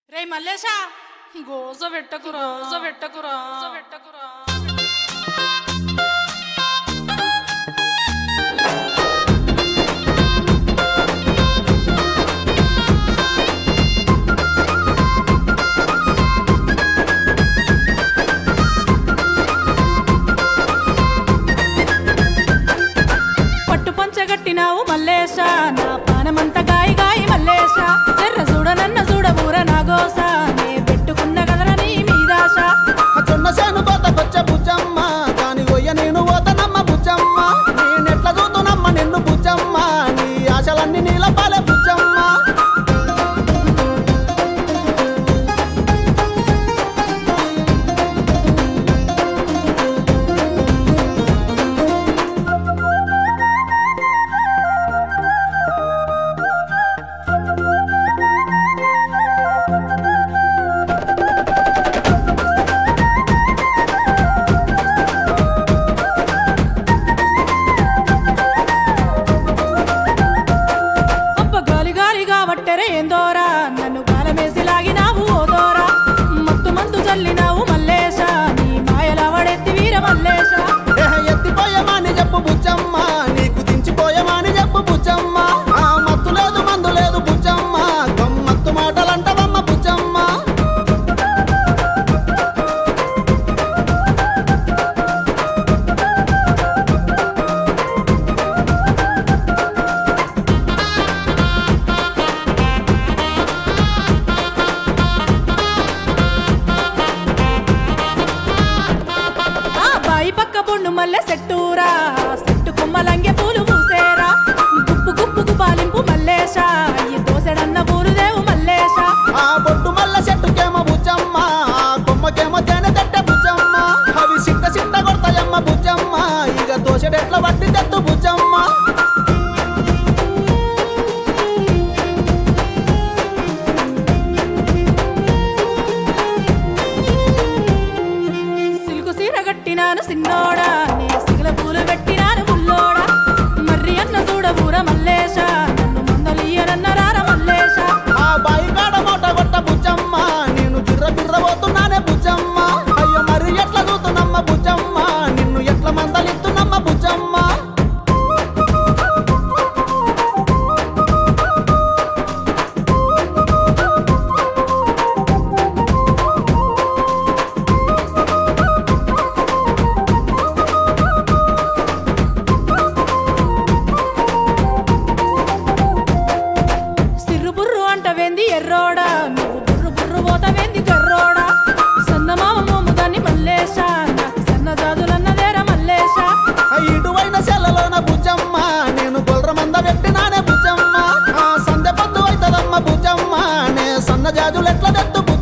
రే మల్లేశా గోజ పెట్టకురా గోజ పెట్టకురా గోజ పెట్టకురా పట్టు పంచగట్టినావు మల్లేశ నా పానమంత గాయి గాయి మల్లేశ ఎర్ర చూడ నన్న చూడ ఊర నాగోస నే పెట్టుకున్న కదల నీ మీదాశ జొన్న సేను కోతకొచ్చే బుజ్జమ్మ దాని గొయ్య నేను పోతనమ్మ బుజ్జమ్మ నేనెట్ల చూతునమ్మ నిన్ను బుజ్జమ్మ నీ ఆశలన్నీ నీల పాలే బుజ్జమ్మ అబ్బ గాలి గాలిగా వట్టెరే ఏందోరా నన్ను కాలమేసి లాగినావు ఓదోరా మత్తు మందు చల్లినావు మల్లేశ నీ మాయల వడెత్తి వీర మల్లేశ ఏహ ఎత్తిపోయమాని చెప్పు బుజ్జమ్మ నీకు దించిపోయమాని చెప్పు బుజ్జమ్మ ఆ మత్తు లేదు మందు లేదు బుజ్జమ్మ గమ్మత్తు మాటలంటవమ్మ బుజ్జమ్మ ఆ బాయి పక్క బొండు మల్లె సెట్టూరా సెట్టు కొమ్మలంగే పూలు పూసేరా గుప్పు గుప్పు గుబాలింపు మల్లేశ ఈ దోసెడన్న పూలుదేవు మల్లేశ ఆ బొట్టు మల్ల చెట్టుకేమో బుజ్జమ్మ ఆ కొమ్మకేమో తేనె తట్టె బుజ్జమ్మ అవి సిట్ట సిట్ట కొడతాయమ్మ బుజ్జమ్మ ఇక దోషడెట్ల వట్టి తెత్తు బుజ్జమ్మ సిల్కు సీర కట్టినాను సిన్నోడా నే సిగల పూలు పెట్టినాను ముల్లోడా మర్రి అన్న చూడ ఊర మల్లేశ నన్ను మందలియనన్న రార మల్లేశ ఆ బాయి కాడ మూట కొట్ట బుజ్జమ్మ నేను బిర్ర బిర్ర పోతున్నానే బుజ్జమ్మ అయ్యో మరి ఎట్లా చూతున్నమ్మ బుజ్జమ్మ నిన్ను ఎట్ల మందలిస్తున్నమ్మ బుజ్జమ్మ సిర్రు బుర్రు అంటవేంది ఎర్రోడా నువ్వు బుర్రు బుర్రు పోతవేంది కర్రోడా సన్నమామ మోముదాన్ని మల్లేశ నాకు సన్న జాజులన్నదేరా మల్లేశ ఆ ఇటువైన సెల్లలోన బుజ్జమ్మ నేను గొల్ర మంద పెట్టినానే బుజ్జమ్మ ఆ సందె పొద్దు అవుతుందమ్మ బుజ్జమ్మ నే సన్న జాజులు ఎట్ల తెత్తు